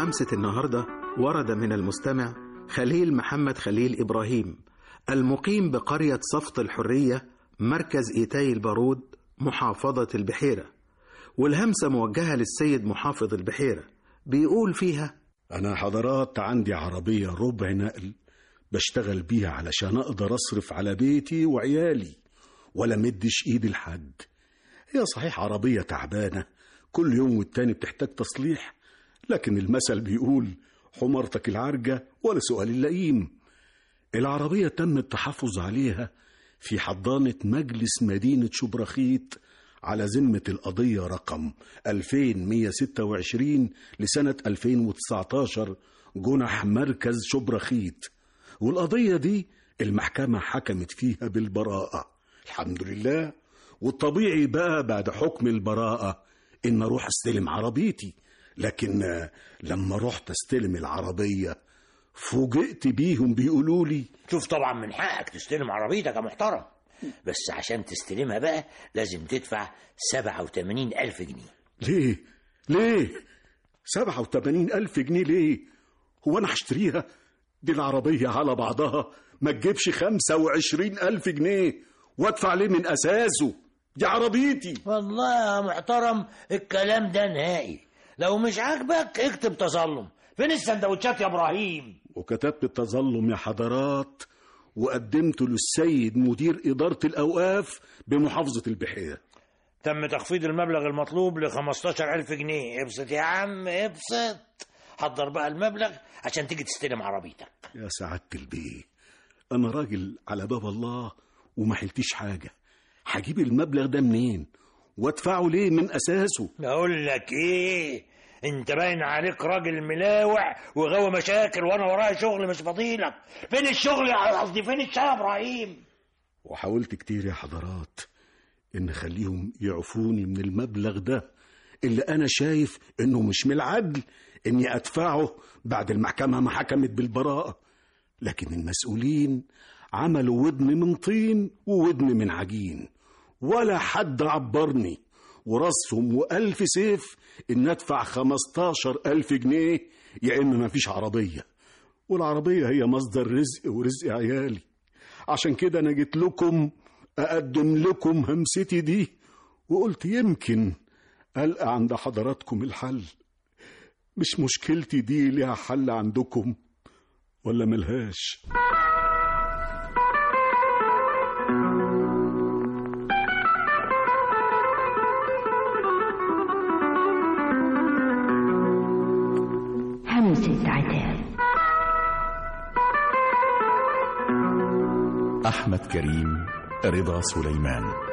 همسة النهاردة ورد من المستمع خليل محمد خليل إبراهيم المقيم بقرية صفت الحرية مركز إيتاي البارود محافظة البحيرة والهمسة موجهة للسيد محافظ البحيرة بيقول فيها أنا حضرات عندي عربية ربع نقل بشتغل بيها علشان أقدر أصرف على بيتي وعيالي ولا مدش إيدي لحد هي صحيح عربية تعبانة كل يوم والتاني بتحتاج تصليح لكن المثل بيقول حمارتك العرجة ولا سؤال اللئيم العربية تم التحفظ عليها في حضانة مجلس مدينة شبرخيت على ذمة القضية رقم 2126 لسنة 2019 جنح مركز شبرخيت والقضية دي المحكمة حكمت فيها بالبراءة الحمد لله والطبيعي بقى بعد حكم البراءة إن أروح أستلم عربيتي لكن آه، لما رحت أستلم العربية فوجئت بيهم بيقولوا لي شوف طبعا من حقك تستلم عربيتك يا محترم بس عشان تستلمها بقى لازم تدفع 87 ألف جنيه ليه ليه سبعة وتمانين ألف جنيه ليه هو أنا هشتريها دي العربية على بعضها ما تجيبش خمسة وعشرين ألف جنيه وادفع ليه من أساسه دي عربيتي والله يا محترم الكلام ده نهائي لو مش عاجبك اكتب تظلم فين السندوتشات يا ابراهيم وكتبت التظلم يا حضرات وقدمته للسيد مدير إدارة الأوقاف بمحافظة البحيرة تم تخفيض المبلغ المطلوب ل 15000 جنيه ابسط يا عم ابسط حضر بقى المبلغ عشان تيجي تستلم عربيتك يا سعادة البيه أنا راجل على باب الله وما حلتيش حاجة هجيب المبلغ ده منين وادفعه ليه من أساسه اقول لك ايه انت باين عليك راجل ملاوع وغاوي مشاكل وانا ورايا شغل مش فضيلك فين الشغل يا قصدي فين الشغل يا ابراهيم وحاولت كتير يا حضرات إن خليهم يعفوني من المبلغ ده اللي أنا شايف إنه مش من العدل إني أدفعه بعد المحكمة ما حكمت بالبراءة لكن المسؤولين عملوا ودن من طين وودن من عجين ولا حد عبرني وراسهم وألف سيف إن أدفع خمستاشر ألف جنيه يا إما مفيش عربية والعربية هي مصدر رزق ورزق عيالي عشان كده أنا جيت لكم أقدم لكم همستي دي وقلت يمكن ألقى عند حضراتكم الحل مش مشكلتي دي ليها حل عندكم ولا ملهاش همسة عتاب أحمد كريم رضا سليمان